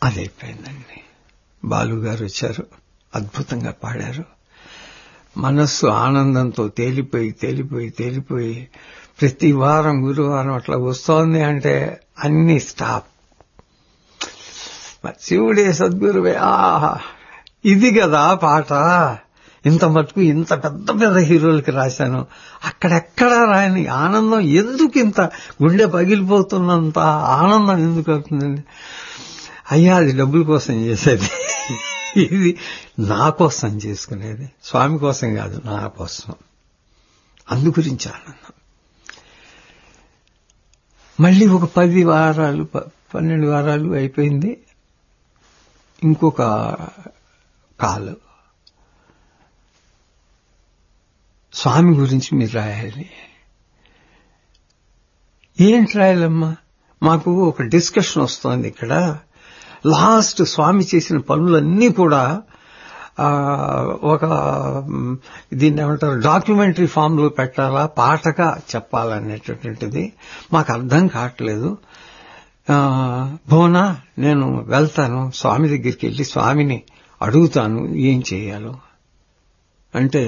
అదైపోయిందండి బాలు గారు వచ్చారు అద్భుతంగా పాడారు మనస్సు ఆనందంతో తేలిపోయి తేలిపోయి తేలిపోయి ప్రతి వారం గురువారం అట్లా వస్తోంది అంటే అన్ని స్టాప్ మరి శివుడే సద్గురువే ఆహా ఇది కదా పాట ఇంత మటుకు ఇంత పెద్ద పెద్ద హీరోలకి రాశాను అక్కడెక్కడ రాయని ఆనందం ఎందుకు ఇంత గుండె పగిలిపోతున్నంత ఆనందం ఎందుకు అవుతుందండి అయ్యా అది డబ్బుల కోసం చేసేది ఇది నా కోసం చేసుకునేది స్వామి కోసం కాదు నా కోసం అందు గురించి ఆనందం మళ్ళీ ఒక పది వారాలు ప- పన్నెండు వారాలు అయిపోయింది ఇంకొక కాలు స్వామి గురించి మీరు రాయాలి ఏంటి రాయాలమ్మా మాకు ఒక డిస్కషన్ వస్తోంది ఇక్కడ లాస్ట్ స్వామి చేసిన పనులన్నీ కూడా ఆ, ఒక మ్, దీన్ని ఏమంటారు డాక్యుమెంటరీ ఫామ్ లో పెట్టాలా పాటగా చెప్పాలనేటటువంటిది మాకు అర్థం కావట్లేదు ఆ, భువనా నేను వెళ్తాను స్వామి దగ్గరికి వెళ్ళి స్వామిని అడుగుతాను ఏం చేయాలో అంటే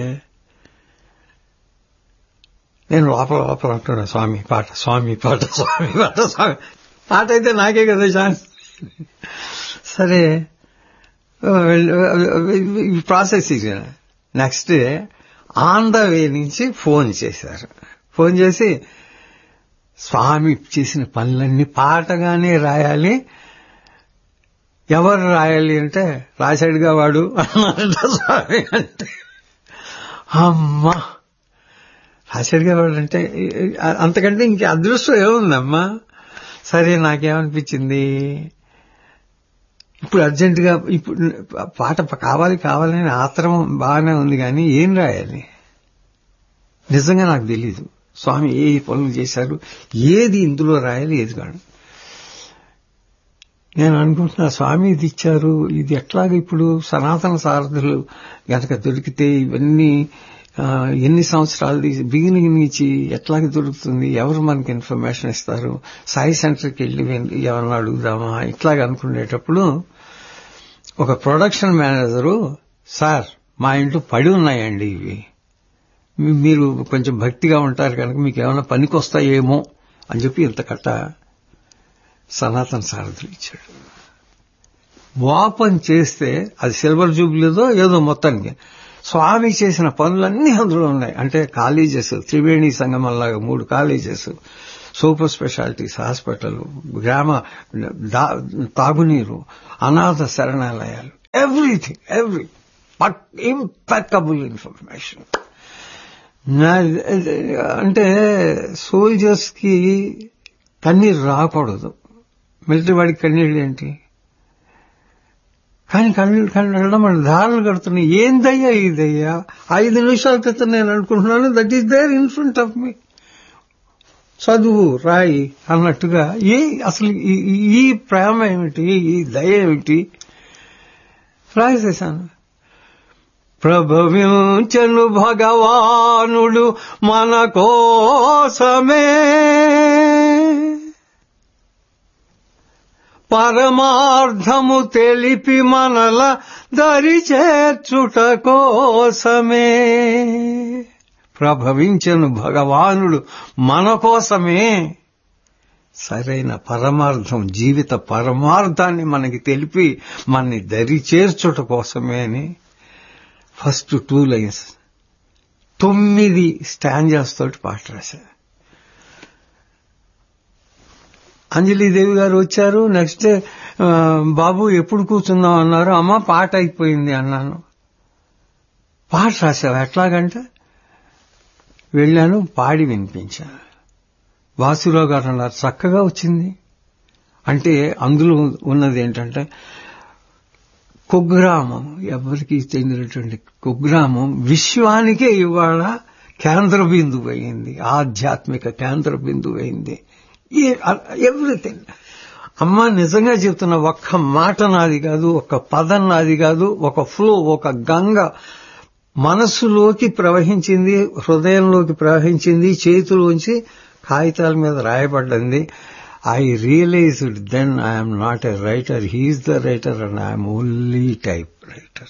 నేను లోపల లోపల అంటున్నా స్వామి పాట స్వామి పాట స్వామి పాట స్వామి పాట అయితే నాకే కదా ఛాన్స్ సరే ఈ process next day on the way నుంచి ఫోన్ చేశారు ఫోన్ చేసి స్వామి చేసిన పనులన్నీ పాటగానే రాయాలి ఎవరు రాయాలి అంటే రాశాడుగా వాడు అన్నారంట స్వామి అంటే అమ్మా రాశాడుగా వాడు అంటే అంతకంటే ఇంక అదృష్టం ఏముందమ్మా సరే నాకేమనిపించింది ఇప్పుడు అర్జెంటుగా ఇప్పుడు పాట కావాలి కావాలని ఆత్రం బాగానే ఉంది కానీ ఏం రాయాలి నిజంగా నాకు తెలీదు స్వామి ఏ పనులు చేశారు ఏది ఇందులో రాయాలి ఏది కాదు నేను అనుకుంటున్నా స్వామి ఇది ఇచ్చారు ఇది ఎట్లాగ ఇప్పుడు సనాతన సారథులు గనక దొరికితే ఇవన్నీ ఆ, ఎన్ని సంవత్సరాలు బిగినింగ్ నుంచి ఎట్లాగ దొరుకుతుంది ఎవరు మనకి ఇన్ఫర్మేషన్ ఇస్తారు సాయి సెంటర్కి వెళ్ళి వెన్- ఎవరన్నా అడుగుదామా ఇట్లాగ అనుకునేటప్పుడు ఒక ప్రొడక్షన్ మేనేజరు సార్ మా ఇంట్లో పడి ఉన్నాయండి ఇవి మీ- మీరు కొంచెం భక్తిగా ఉంటారు కనుక మీకు ఏమైనా పనికొస్తాయేమో అని చెప్పి ఇంత కట్ట సనాతన సారథులు ఇచ్చాడు ఓపెన్ చేస్తే అది సిల్వర్ జూబ్లీదో ఏదో మొత్తానికి స్వామి చేసిన పనులన్నీ అందులో ఉన్నాయి అంటే కాలేజెస్ త్రివేణి సంగమంలాగా మూడు కాలేజెస్ సూపర్ స్పెషాలిటీస్ హాస్పిటల్ గ్రామ దా- తాగునీరు అనాథ శరణాలయాలు ఎవ్రీథింగ్ ఎవ్రీ ఇంపెక్కబుల్ ఇన్ఫర్మేషన్ అంటే సోల్జర్స్ కి కన్నీరు రాకూడదు మిలిటరీ వాడికి కన్నీళ్ళు ఏంటి కానీ కన్నీళ్ళు కన్నడం మన దారులు కడుతున్నాయి ఏందయ్యా ఇదయ్యా ఐదు నిమిషాల క్రితం నేను అనుకుంటున్నాను that is there in front of me చదువు రాయి అన్నట్టుగా ఏ అసలు ఈ- ఈ- ఈ ప్రేమ ఏమిటి ఈ దయ ఏమిటి రాసేశాను ప్రభవించను భగవానుడు మన కోసమే పరమార్థము తెలిపి మనల దరి చేర్చుట కోసమే ప్రభవించను భగవానుడు మన కోసమే సరైన పరమార్థం జీవిత పరమార్థాన్ని మనకి తెలిపి మనని దరి చేర్చుట కోసమే అని ఫస్ట్ టూ లైన్స్ తొమ్మిది స్టాంజర్స్ తోటి పాట రాశా అంజలీదేవి గారు వచ్చారు నెక్స్ట్ ఆ, బాబు ఎప్పుడు కూర్చుందాం అన్నారు అమ్మ పాట అయిపోయింది అన్నాను పాట రాశావు ఎట్లాగంటే వెళ్ళాను పాడి వినిపించాను వాసురావు గారు అన్నారు చక్కగా వచ్చింది అంటే అందులో ఉన్నది ఏంటంటే కుగ్రామం ఎవరికి చెందినటువంటి కుగ్రామం విశ్వానికే ఇవాళ కేంద్ర బిందువు అయింది ఆధ్యాత్మిక కేంద్ర బిందువు అయింది ఎవ్రీథింగ్ అమ్మ నిజంగా చెప్తున్న ఒక్క మాట నాది కాదు ఒక పదం నాది కాదు ఒక ఫ్లో ఒక గంగ మనస్సులోకి ప్రవహించింది హృదయంలోకి ప్రవహించింది చేతిలోంచి కాగితాల మీద రాయబడ్డంది I realised then I'm not a writer he's the writer and I'm only typewriter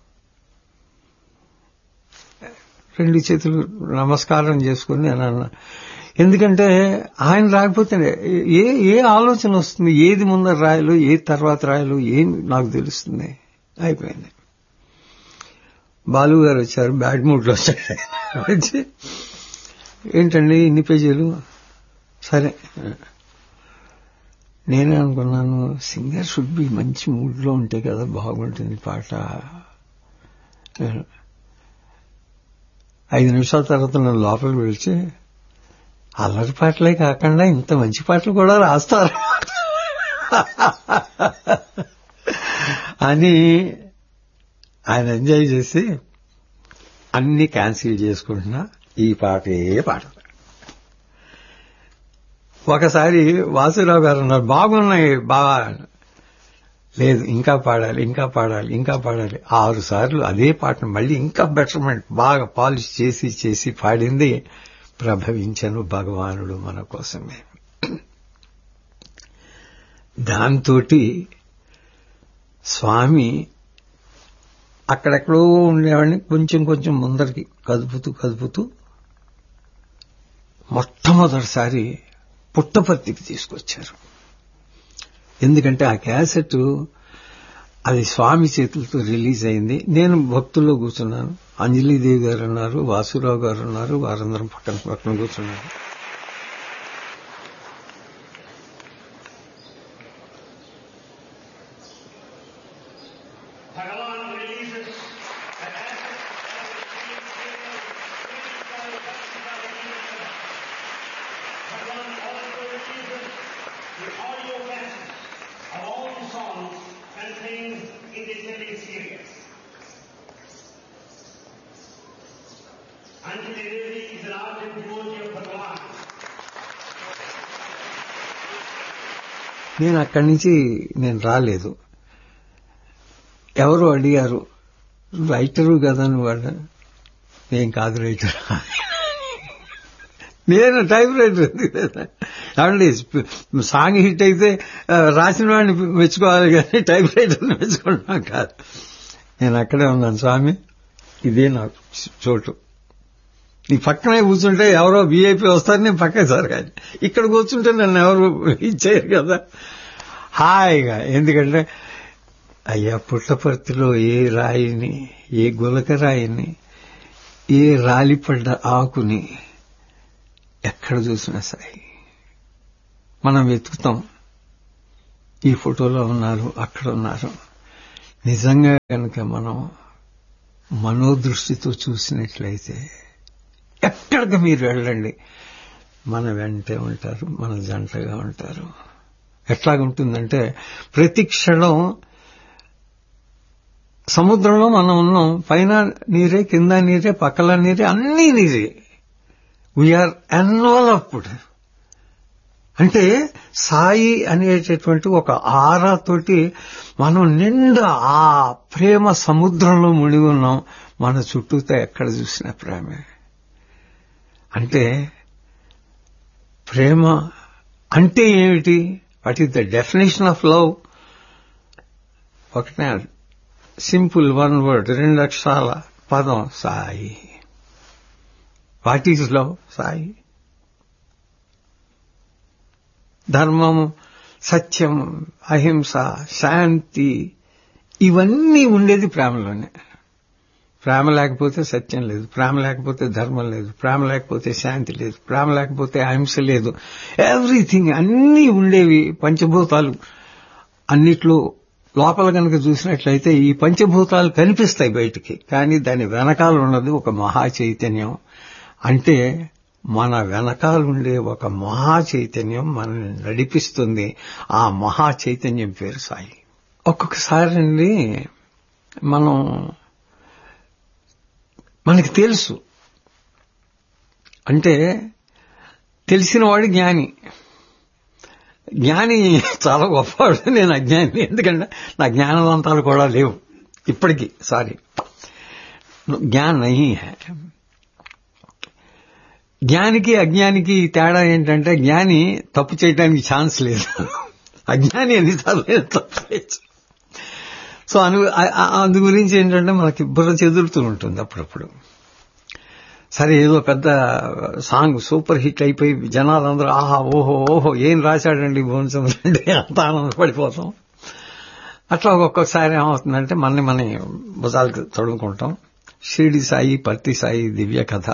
రెండు చేతులు నమస్కారం చేసుకుని నేను అన్నా ఎందుకంటే ఆయన రాకపోతే ఏ ఏ ఆలోచన వస్తుంది ఏది ముందర రాయాలో ఏది తర్వాత రాయాలో ఏం నాకు తెలుస్తుంది అయిపోయింది బాలు గారు వచ్చారు బ్యాడ్ మూడ్ లో వచ్చారు వచ్చి ఏంటండి ఇన్ని పేజీలు సరే నేనే అనుకున్నాను సింగర్ షుడ్ బి మంచి మూడ్ లో ఉంటే కదా బాగుంటుంది పాట ఐదు నిమిషాల తర్వాత నన్ను లోపలికి పిలిచి అల్లరి పాటలే కాకుండా ఇంత మంచి పాటలు కూడా రాస్తారు అని ఆయన ఎంజాయ్ చేసి అన్ని క్యాన్సిల్ చేసుకుంటున్నా ఈ పాటే పాట ఒకసారి వాసురావు గారు అన్నారు బాగున్నాయి బాగా లేదు ఇంకా పాడాలి ఇంకా పాడాలి ఇంకా పాడాలి ఆరు సార్లు అదే పాటను మళ్ళీ ఇంకా బెటర్మెంట్ బాగా పాలిష్ చేసి చేసి పాడింది ప్రభవించను భగవానుడు మన కోసమే దాంతో స్వామి అక్కడెక్కడో ఉండేవాడిని కొంచెం కొంచెం ముందరికి కదుపుతూ కదుపుతూ మొట్టమొదటిసారి పుట్టపర్తికి తీసుకొచ్చారు ఎందుకంటే ఆ క్యాసెట్ అది స్వామి చేతులతో రిలీజ్ అయింది నేను భక్తుల్లో కూర్చున్నాను అంజలీదేవి గారు ఉన్నారు వాసురావు గారు ఉన్నారు వారందరం పక్కన పక్కన కూర్చున్నారు Bhagavan releases the Bhagavan also releases the audio versions of all the songs contained in this living series. Anjali Devi is an ardent devotee of Bhagavan. నేను అక్కడి నుంచి నేను రాలేదు ఎవరు అడిగారు రైటరు కదా నువ్వు అన్నా నేను కాదు రైటర్ నేను టైప్ రైటర్ ఏమండి సాంగ్ హిట్ అయితే ఆ, రాసిన వాడిని మెచ్చుకోవాలి కానీ టైప్ రైటర్ని మెచ్చుకుంటున్నాం కాదు నేను అక్కడే ఉన్నాను స్వామి ఇదే నాకు చోటు నీ పక్కనే కూర్చుంటే ఎవరో వీఐపీ వస్తారు నేను పక్కనే సార్ కానీ ఇక్కడ కూర్చుంటే నన్ను ఎవరు ఇచ్చేయరు కదా హాయిగా ఎందుకంటే అయ్యా పుట్టపర్తిలో ఏ రాయిని ఏ గులక రాయిని ఏ రాలిపడ్డ ఆకుని ఎక్కడ చూసినా సరే మనం వెతుకుతాం ఈ ఫోటోలో ఉన్నారు అక్కడ ఉన్నారు నిజంగా కనుక మనం మనోదృష్టితో చూసినట్లయితే ఎక్కడికి మీరు వెళ్ళండి మన వెంటే ఉంటారు మన జంటగా ఉంటారు ఎట్లాగుంటుందంటే ప్రతి క్షణం సముద్రంలో మనం ఉన్నాం పైన నీరే కింద నీరే పక్కల నీరే అన్నీ నీరే వీఆర్ ఎన్వలప్డ్ అంటే సాయి అనేటటువంటి ఒక ఆరాతోటి మనం నిండా ఆ ప్రేమ సముద్రంలో మునిగి ఉన్నాం మన చుట్టూతో ఎక్కడ చూసిన ప్రేమే అంటే ప్రేమ అంటే ఏమిటి what is the definition of love ఒకటే సింపుల్ వన్ వర్డ్ రెండు అక్షరాల పదం Sai what is love Sai ధర్మం సత్యం అహింస శాంతి ఇవన్నీ ఉండేది ప్రేమలోనే ప్రేమ లేకపోతే సత్యం లేదు ప్రేమ లేకపోతే ధర్మం లేదు ప్రేమ లేకపోతే శాంతి లేదు ప్రేమ లేకపోతే అహింస లేదు ఎవ్రీథింగ్ అన్నీ ఉండేవి పంచభూతాలు అన్నిట్లో లోపల కనుక చూసినట్లయితే ఈ పంచభూతాలు కనిపిస్తాయి బయటికి కానీ దాని వెనకాల ఉన్నది ఒక మహా చైతన్యం అంటే మన వెనకాల ఉండే ఒక మహా చైతన్యం మనల్ని నడిపిస్తుంది ఆ మహా చైతన్యం పేరు సాయి ఒక్కొక్కసారి అండి మనం మనకి తెలుసు అంటే తెలిసిన వాడు జ్ఞాని జ్ఞాని చాలా గొప్పవాడు నేను అజ్ఞాని ఎందుకంటే నా జ్ఞానవంతాలు కూడా లేవు ఇప్పటికీ సారీ జ్ఞాన్ నహీ హై జ్ఞానికి అజ్ఞానికి తేడా ఏంటంటే జ్ఞాని తప్పు చేయడానికి ఛాన్స్ లేదు అజ్ఞాని ఎన్నిసార్లు తప్పు చేయొచ్చు సో అను ఆ- ఆ- అందు గురించి ఏంటంటే మనకి బుర్ర చెదురుతూ ఉంటుంది అప్పుడప్పుడు సరే ఏదో పెద్ద సాంగ్ సూపర్ హిట్ అయిపోయి జనాలందరూ ఆహా ఓహో ఓహో ఏం రాశాడండి భువనచంద్ర అంటే అంత ఆనందపడిపోతాం అట్లా ఒక్కొక్కసారి ఏమవుతుందంటే మనని మన భుజాలకు తడుముకుంటాం షిరిడి సాయి పర్తి సాయి దివ్య కథ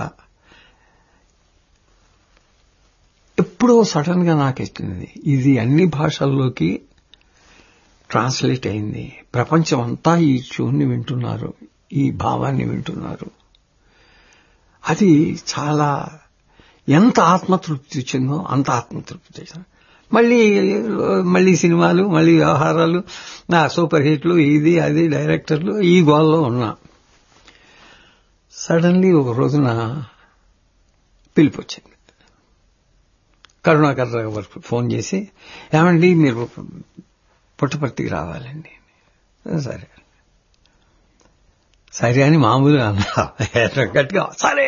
ఎప్పుడో సడన్ గా నాకు ఎక్కింది ఇది అన్ని భాషల్లోకి ట్రాన్స్లేట్ అయింది ప్రపంచం అంతా ఈ ట్యూన్ని వింటున్నారు ఈ భావాన్ని వింటున్నారు అది చాలా ఎంత ఆత్మతృప్తి ఇచ్చిందో అంత ఆత్మతృప్తి ఇచ్చింది మళ్ళీ మళ్ళీ సినిమాలు మళ్ళీ వ్యవహారాలు నా సూపర్ హిట్లు ఇది అది డైరెక్టర్లు ఈ గోల్లో ఉన్నా సడన్లీ ఒక రోజున పిలుపు వచ్చింది కరుణాకర్ రావు గారికి ఫోన్ చేసి ఏమండి మీరు పుట్టపర్తికి రావాలండి సరే సరే అని మామూలుగా అన్నా గట్టిగా సరే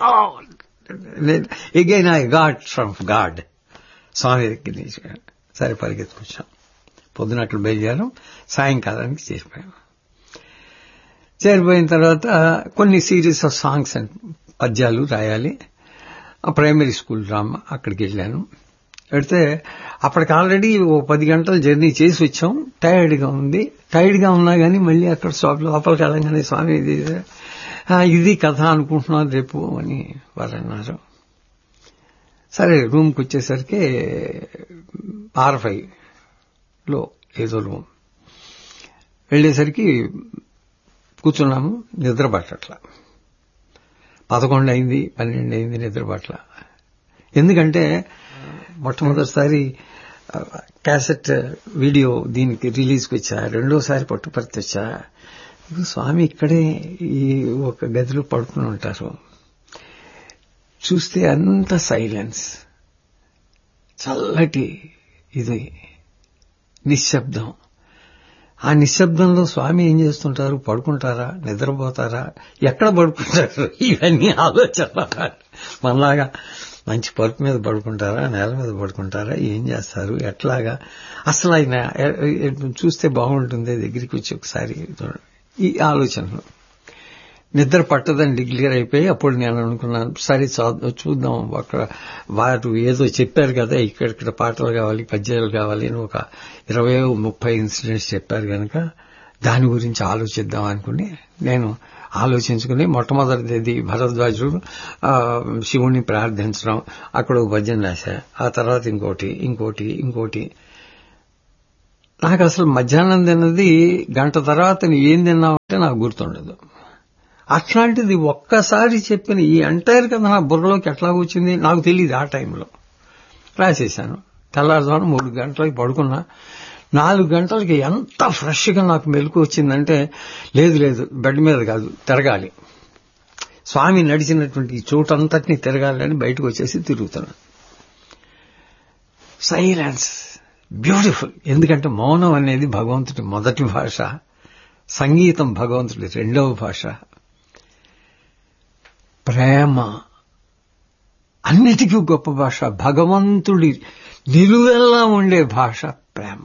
again I god from god Swami దగ్గర నుంచి సరే పరిగెత్తుకొచ్చాం పొద్దున అక్కడ బయలుదేరాం సాయంకాలానికి చేరిపోయాం చేరిపోయిన తర్వాత కొన్ని సిరీస్ ఆఫ్ సాంగ్స్ అండ్ పద్యాలు రాయాలి ఆ ప్రైమరీ స్కూల్ డ్రామా అక్కడికి వెళ్ళాను వెళితే అప్పటికి ఆల్రెడీ ఓ పది గంటలు జర్నీ చేసి వచ్చాం టైర్డ్గా ఉంది టైర్డ్గా ఉన్నా కానీ మళ్ళీ అక్కడ స్టాప్ లోపలికి వెళ్ళగానే స్వామి ఇది "ఆ, ఇది కథ అనుకుంటున్నాను రేపు అని వారు అన్నారు సరే రూమ్కి వచ్చేసరికి ఆర్ లో ఏదో రూమ్ వెళ్ళేసరికి కూర్చున్నాము నిద్ర పట్టట్ల పదకొండు అయింది పన్నెండు అయింది నిద్ర పట్ల ఎందుకంటే మొట్టమొదటిసారి ఆ, క్యాసెట్ వీడియో దీనికి రిలీజ్కి వచ్చా రెండోసారి పట్టుపర్తి వచ్చా ఇదిగో స్వామి ఇక్కడే ఈ ఒక గదిలో పడుకుని ఉంటారు చూస్తే అంత సైలెన్స్ చల్లటి ఇది నిశ్శబ్దం ఆ నిశ్శబ్దంలో స్వామి ఏం చేస్తుంటారు పడుకుంటారా నిద్రపోతారా ఎక్కడ పడుకుంటారు ఇవన్నీ ఆలోచన మనలాగా మంచి పరుపు మీద పడుకుంటారా నేల మీద పడుకుంటారా ఏం చేస్తారు ఎట్లాగా అసలు ఆయన ఎ- ఎ- చూస్తే బాగుంటుంది దగ్గరికి వచ్చి ఒకసారి చూడండి. ఈ ఆలోచనలు నిద్ర పట్టదని డిక్లేర్ అయిపోయి అప్పుడు నేను అనుకున్నాను సరే చూ- చూద్దాం అక్కడ వారు ఏదో చెప్పారు కదా ఇక్కడిక్కడ పాటలు కావాలి పద్యాలు కావాలి అని ఒక ఇరవై ముప్పై ఇన్సిడెంట్స్ చెప్పారు కనుక దాని గురించి ఆలోచిద్దాం అనుకుని నేను ఆలోచించుకుని మొట్టమొదటిది భరద్వాజుడు ఆ, శివుణ్ణి ప్రార్థించడం అక్కడ ఒక భజన రాశా ఆ తర్వాత ఇంకోటి ఇంకోటి ఇంకోటి నాకు అసలు మధ్యాహ్నం తిన్నది గంట తర్వాత నువ్వు ఏం తిన్నావంటే నాకు గుర్తుండదు అట్లాంటిది ఒక్కసారి చెప్పిన ఈ ఎంటైర్ కథ నా బుర్రలోకి ఎట్లా వచ్చింది నాకు తెలియదు ఆ టైంలో రాసేశాను తెల్లారుజాము మూడు గంటలకి పడుకున్నా నాలుగు గంటలకి ఎంత ఫ్రెష్గా నాకు మెలకు వచ్చిందంటే లేదు లేదు బెడ్ మీద కాదు తిరగాలి స్వామి నడిచినటువంటి ఈ చోటంతటిని తిరగాలని బయటకు వచ్చేసి తిరుగుతున్నాను సైలెన్స్ బ్యూటిఫుల్ ఎందుకంటే మౌనం అనేది భగవంతుడి మొదటి భాష సంగీతం భగవంతుడి రెండవ భాష ప్రేమ అన్నిటికీ గొప్ప భాష భగవంతుడి నిలువెల్లా ఉండే భాష ప్రేమ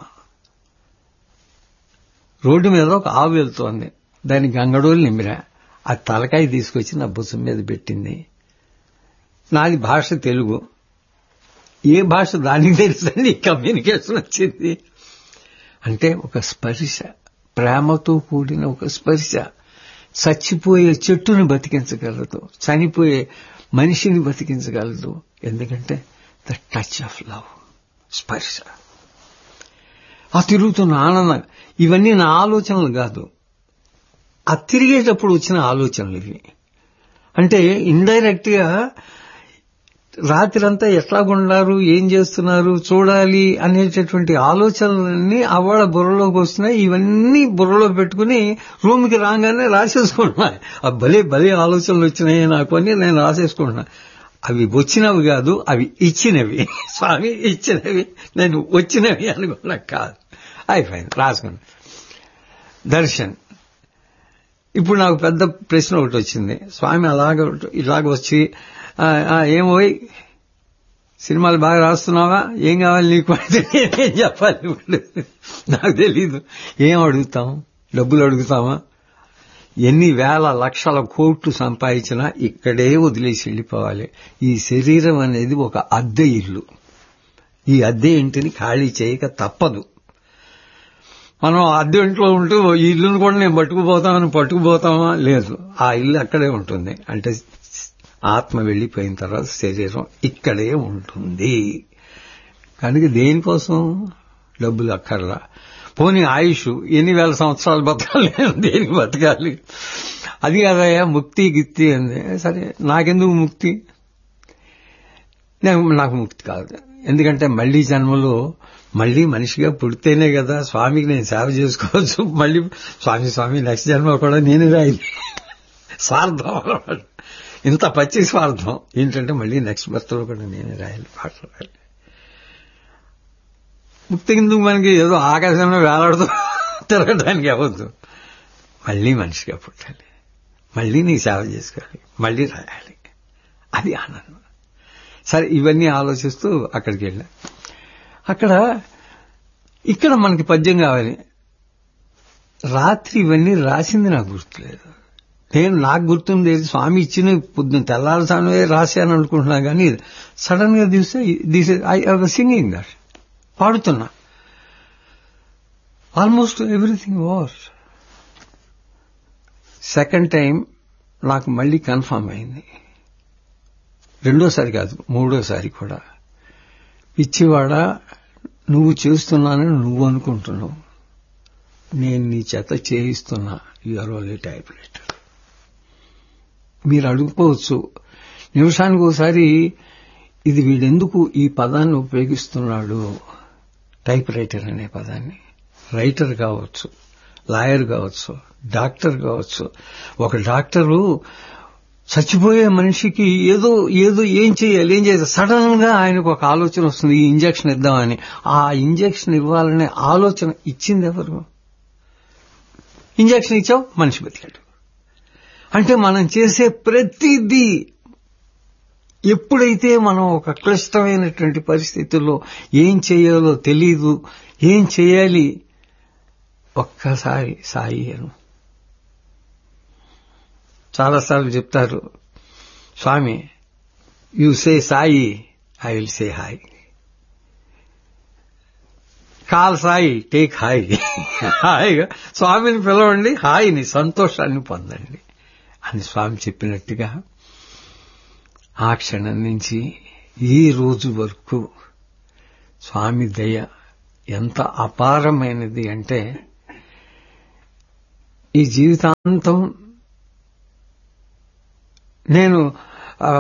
రోడ్డు మీద ఒక ఆవు వెళ్తోంది దాని గంగడోలు నిమిరా ఆ తలకాయ తీసుకొచ్చి నా భుజం మీద పెట్టింది నాది భాష తెలుగు ఏ భాష దానికి తెలుసండి కమ్యూనికేషన్ వచ్చింది అంటే ఒక స్పర్శ ప్రేమతో కూడిన ఒక స్పర్శ చచ్చిపోయే చెట్టును బతికించగలదు చనిపోయే మనిషిని బతికించగలదు ఎందుకంటే ద టచ్ ఆఫ్ లవ్ స్పర్శ ఆ తిరుగుతున్న ఆనందం ఇవన్నీ నా ఆలోచనలు కాదు ఆ తిరిగేటప్పుడు వచ్చిన ఆలోచనలు ఇవి అంటే ఇండైరెక్ట్ గా రాత్రంతా ఎట్లాగుండారు ఏం చేస్తున్నారు చూడాలి అనేటటువంటి ఆలోచనలన్నీ అవాళ్ళ బుర్రలోకి వస్తున్నాయి ఇవన్నీ బుర్రలో పెట్టుకుని రూమ్కి రాగానే రాసేసుకుంటున్నా ఆ భలే భలే ఆలోచనలు వచ్చినాయి నాకు అని నేను రాసేసుకుంటున్నా అవి వచ్చినవి కాదు అవి ఇచ్చినవి స్వామి ఇచ్చినవి నేను వచ్చినవి అనుకున్నా కాదు అయిపోయింది రాసుకున్నా దర్శన్ ఇప్పుడు నాకు పెద్ద ప్రశ్న ఒకటి వచ్చింది స్వామి అలాగ ఇలాగ వచ్చి "ఆ, ఆ, ఏం పోయి సినిమాలు బాగా రాస్తున్నావా ఏం కావాలి నీకు అంటే నేనేం చెప్పాలి ఇప్పుడు నాకు తెలీదు ఏం అడుగుతాం డబ్బులు అడుగుతామా ఎన్ని వేల లక్షల కోట్లు సంపాదించినా ఇక్కడే వదిలేసి వెళ్ళిపోవాలి ఈ శరీరం అనేది ఒక అద్దె ఇల్లు ఈ అద్దె ఇంటిని ఖాళీ చేయక తప్పదు మనం అద్దె ఇంట్లో ఉంటూ ఈ ఇల్లును కూడా నేను పట్టుకుపోతామని పట్టుకుపోతామా లేదు ఆ ఇల్లు అక్కడే ఉంటుంది అంటే ఆత్మ వెళ్ళిపోయిన తర్వాత శరీరం ఇక్కడే ఉంటుంది కనుక దేనికోసం డబ్బులు అక్కర్లా పోనీ ఆయుష్ ఎన్ని వేల సంవత్సరాలు బతకాలి దేనికి బతకాలి అది కాదయ్యా ముక్తి గిత్తి అంది సరే నాకెందుకు ముక్తి నాకు నాకు ముక్తి కాదు ఎందుకంటే మళ్లీ జన్మలో మళ్లీ మనిషిగా పుడితేనే కదా స్వామికి నేను సేవ చేసుకోవచ్చు మళ్లీ స్వామి స్వామి నెక్స్ట్ జన్మ కూడా నేను రాయి స్వార్థం అన్నమాట ఇంత పచ్చి స్వార్థం ఏంటంటే మళ్లీ నెక్స్ట్ బర్త్లో కూడా నేనే రాయాలి పాటలు రాయాలి ముక్తి కిందకు మనకి ఏదో ఆకాశంలో వేలాడుతూ తిరగడానికి అవ్వద్దు మళ్లీ మనిషిగా పుట్టాలి మళ్లీ నీ సేవ చేసుకోవాలి మళ్లీ రాయాలి అది ఆనందం సరే ఇవన్నీ ఆలోచిస్తూ అక్కడికి వెళ్ళా అక్కడ ఇక్కడ మనకి పద్యం కావాలి రాత్రి ఇవన్నీ రాసింది నాకు గుర్తులేదు నేను నాకు గుర్తుంది స్వామి ఇచ్చిన పొద్దున్న తెల్లారుసానే రాశాను అనుకుంటున్నా కానీ సడన్ గా తీస్తే దిస్ ఐ సింగింగ్ దట్ పాడుతున్నా almost everything was second time నాకు మళ్ళీ కన్ఫర్మ్ అయింది రెండోసారి కాదు మూడోసారి కూడా పిచ్చివాడ నువ్వు చేస్తున్నానని నువ్వు అనుకుంటున్నావు నేను నీ చేత చేయిస్తున్నా యూఆర్ ఓన్లీ టైప్ రైటర్ మీరు అడుగుకోవచ్చు నిమిషానికి ఒకసారి ఇది వీడెందుకు ఈ పదాన్ని ఉపయోగిస్తున్నాడు టైప్ రైటర్ అనే పదాన్ని రైటర్ కావచ్చు లాయర్ కావచ్చు డాక్టర్ కావచ్చు ఒక డాక్టరు చచ్చిపోయే మనిషికి ఏదో ఏదో ఏం చేయాలి ఏం చేయాలి సడన్ గా ఆయనకు ఒక ఆలోచన వస్తుంది ఈ ఇంజక్షన్ ఇద్దామని ఆ ఇంజక్షన్ ఇవ్వాలనే ఆలోచన ఇచ్చింది ఎవరు ఇంజక్షన్ ఇచ్చావు మనిషి బతికాడు అంటే మనం చేసే ప్రతిదీ ఎప్పుడైతే మనం ఒక క్లిష్టమైనటువంటి పరిస్థితుల్లో ఏం చేయాలో తెలీదు ఏం చేయాలి ఒక్కసారి సాయి అను చాలాసార్లు చెప్తారు Swami you say Sai I will say hi call Sai take hi హాయిగా స్వామిని పిలవండి హాయిని సంతోషాన్ని పొందండి అని స్వామి చెప్పినట్టుగా ఆ క్షణం నుంచి ఈ రోజు వరకు స్వామి దయ ఎంత అపారమైనది అంటే ఈ జీవితాంతం నేను ఆ,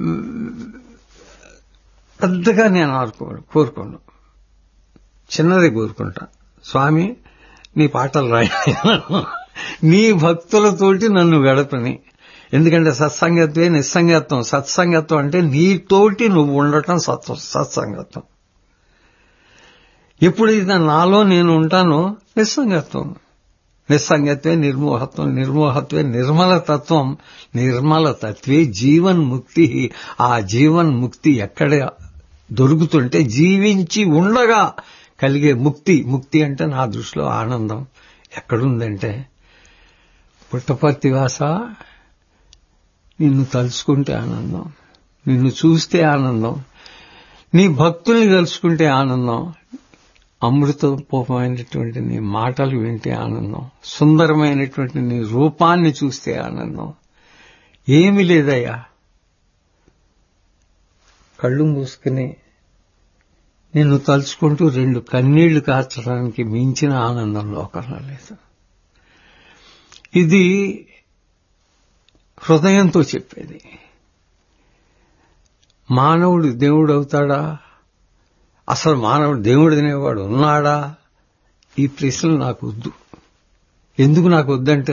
పెద్దగా నేను ఆడుకోను కోరుకోను చిన్నది కోరుకుంటా స్వామి నీ పాటలు రాయి నీ భక్తులతోటి నన్ను గడపని ఎందుకంటే సత్సంగత్వే నిస్సంగత్వం సత్సంగత్వం అంటే నీతోటి నువ్వు ఉండటం సత్ సత్సంగత్వం ఎప్పుడైతే నాలో నేను ఉంటానో నిస్సంగత్వం నిస్సంగత్వే నిర్మోహత్వం నిర్మోహత్వే నిర్మల తత్వం నిర్మల తత్వే జీవన్ ముక్తి ఆ జీవన్ ముక్తి ఎక్కడ దొరుకుతుంటే జీవించి ఉండగా కలిగే ముక్తి ముక్తి అంటే నా దృష్టిలో ఆనందం ఎక్కడుందంటే పుట్టపర్తి వాస నిన్ను తలుచుకుంటే ఆనందం నిన్ను చూస్తే ఆనందం నీ భక్తుల్ని తలుచుకుంటే ఆనందం అమృతపూర్వమైనటువంటి నీ మాటలు వింటే ఆనందం సుందరమైనటువంటి నీ రూపాన్ని చూస్తే ఆనందం ఏమి లేదయ్యా కళ్ళు మూసుకుని నిన్ను తలుచుకుంటూ రెండు కన్నీళ్లు కార్చడానికి మించిన ఆనందం లోకంలో లేదు ఇది హృదయంతో చెప్పేది మానవుడు దేవుడు అవుతాడా అసలు మానవుడు దేవుడు అనేవాడు ఉన్నాడా ఈ ప్రశ్నలు నాకు వద్దు ఎందుకు నాకు వద్దంటే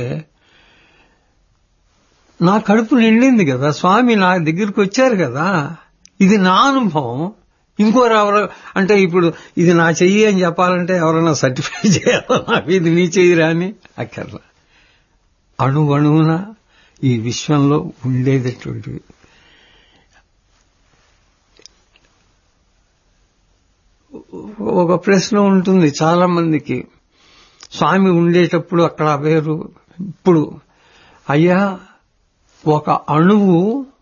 నా కడుపు నిండింది కదా స్వామి నా దగ్గరికి వచ్చారు కదా ఇది నా అనుభవం ఇంకోరు ఎవరు అంటే ఇప్పుడు ఇది నా చెయ్యి అని చెప్పాలంటే ఎవరైనా సర్టిఫై చేయాలా నాకు ఇది నీ చెయ్యిరా అని అక్కర్లా అణువణువున ఈ విశ్వంలో ఉండేటటువంటివి ఒక ప్రశ్న ఉంటుంది చాలా మందికి స్వామి ఉండేటప్పుడు అక్కడ వేరు ఇప్పుడు అయ్యా ఒక అణువు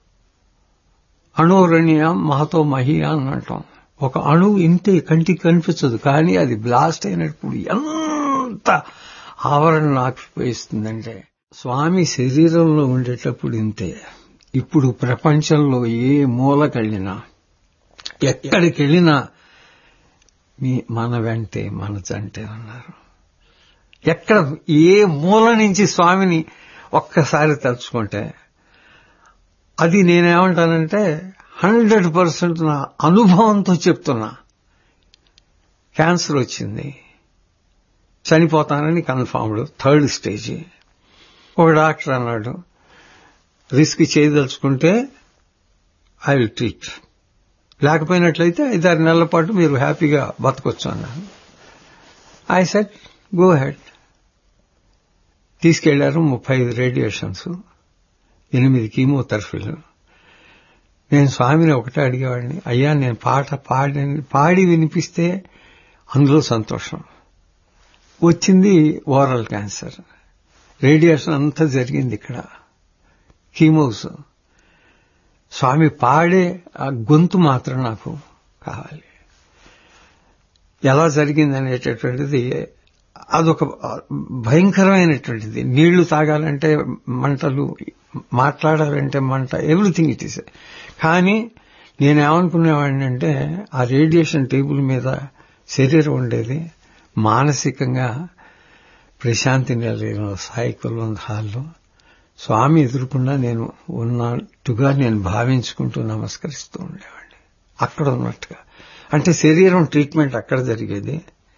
అణురణ్య మహతో మహియ అని అంటాం ఒక అణువు ఇంతే కంటికి కనిపించదు కానీ అది బ్లాస్ట్ అయినప్పుడు ఎంత ఆవరణ ఆపిపోయిస్తుందంటే స్వామి శరీరంలో ఉండేటప్పుడు ఇంతే ఇప్పుడు ప్రపంచంలో ఏ మూలకెళ్ళినా ఎక్కడికి వెళ్ళినా మీ మన వెంటే మన జంటే ఉన్నారు ఎక్కడ ఏ మూల నుంచి స్వామిని ఒక్కసారి తలుచుకుంటే అది నేనేమంటానంటే హండ్రెడ్ పర్సెంట్ నా అనుభవంతో చెప్తున్నా క్యాన్సర్ వచ్చింది చనిపోతానని కన్ఫర్మ్డ్ థర్డ్ స్టేజ్ ఒక డాక్టర్ అన్నాడు రిస్క్ చేయదలుచుకుంటే ఐ విల్ ట్రీట్ లేకపోయినట్లయితే ఐదారు నెలల పాటు మీరు హ్యాపీగా బతకొచ్చు అన్నాను ఐ సెట్ గో హెడ్ తీసుకెళ్లారు ముప్పై ఐదు రేడియేషన్స్ ఎనిమిది కీమోథెరపీలు నేను స్వామిని ఒకటే అడిగేవాడిని అయ్యా నేను పాట పాడి పాడి వినిపిస్తే అందులో సంతోషం వచ్చింది ఓరల్ క్యాన్సర్ రేడియేషన్ అంతా జరిగింది ఇక్కడ కీమోస్ స్వామి పాడే ఆ గొంతు మాత్రం నాకు కావాలి ఎలా జరిగింది అనేటటువంటిది అదొక భయంకరమైనటువంటిది నీళ్లు తాగాలంటే మంటలు మాట్లాడాలంటే మంట ఎవ్రీథింగ్ ఇట్ ఈస్ కానీ నేనేమనుకునేవాడిని అంటే ఆ రేడియేషన్ టేబుల్ మీద శరీరం ఉండేది మానసికంగా ప్రశాంతి నిలయంలో సాయి కుల్వంత్ హాల్లో స్వామి ఎదురుకుండా నేను ఉన్నట్టుగా నేను భావించుకుంటూ నమస్కరిస్తూ ఉండేవాడిని అక్కడ ఉన్నట్టుగా అంటే శరీరం ట్రీట్మెంట్ అక్కడ జరిగేది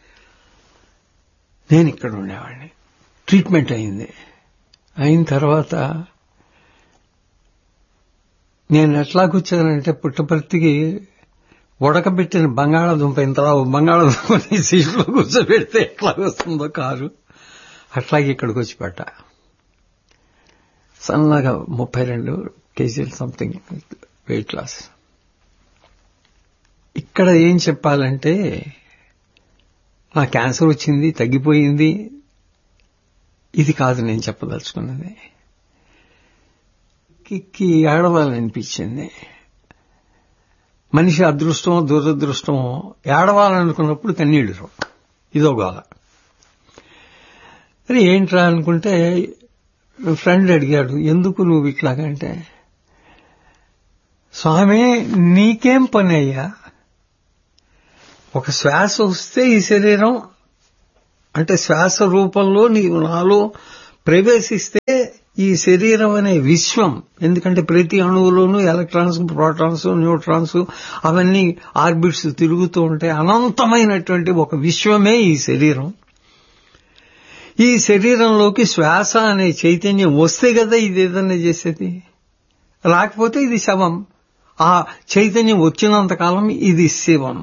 నేను ఇక్కడ ఉండేవాడిని ట్రీట్మెంట్ అయింది అయిన తర్వాత నేను ఎట్లా కూర్చోనంటే పుట్టపర్తికి ఉడకబెట్టిన బంగాళాదుంప ఇంతలా బంగాళాదుంపని సీట్లో కూర్చోబెడితే ఎట్లా వస్తుందో కారు అట్లాగే ఇక్కడికి వచ్చి పెట్టా సన్నగా ముప్పై రెండు కేజీలు సంథింగ్ వెయిట్ లాస్ ఇక్కడ ఏం చెప్పాలంటే నా క్యాన్సర్ వచ్చింది తగ్గిపోయింది ఇది కాదు నేను చెప్పదలుచుకున్నది కిక్కి ఏడవాలనిపించింది మనిషి అదృష్టమో దురదృష్టమో ఏడవాలనుకున్నప్పుడు కన్నీళ్ళు రావు ఇదో గోల అరే ఏంట్రా అనుకుంటే ఫ్రెండ్ అడిగాడు ఎందుకు నువ్వు ఇట్లాగంటే స్వామి నీకేం పని అయ్యా ఒక శ్వాస వస్తే ఈ శరీరం అంటే శ్వాస రూపంలో నీవు నాలో ప్రవేశిస్తే ఈ శరీరం అనే విశ్వం ఎందుకంటే ప్రతి అణువులోనూ ఎలక్ట్రాన్స్ ప్రోటాన్స్ న్యూట్రాన్స్ అవన్నీ ఆర్బిట్స్ తిరుగుతూ ఉంటాయి అనంతమైనటువంటి ఒక విశ్వమే ఈ శరీరం ఈ శరీరంలోకి శ్వాస అనే చైతన్యం వస్తే కదా ఇది ఏదన్నా చేసేది రాకపోతే ఇది శవం ఆ చైతన్యం వచ్చినంత కాలం ఇది శివం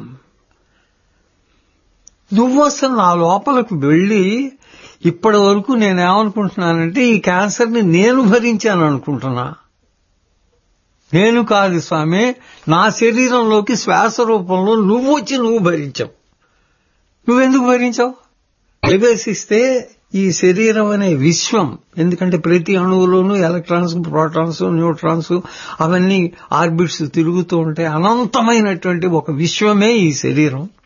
నువ్వు అసలు నా లోపలికి వెళ్ళి ఇప్పటి వరకు నేనేమనుకుంటున్నానంటే ఈ క్యాన్సర్ని నేను భరించాను అనుకుంటున్నా నేను కాదు స్వామి నా శరీరంలోకి శ్వాస రూపంలో నువ్వు వచ్చి నువ్వు భరించావు నువ్వెందుకు భరించావు ప్రవేశిస్తే ఈ శరీరం అనే విశ్వం ఎందుకంటే ప్రతి అణువులోనూ ఎలక్ట్రాన్స్ ప్రోటాన్స్ న్యూట్రాన్స్ అవన్నీ ఆర్బిట్స్ తిరుగుతూ ఉంటాయి అనంతమైనటువంటి ఒక విశ్వమే ఈ శరీరం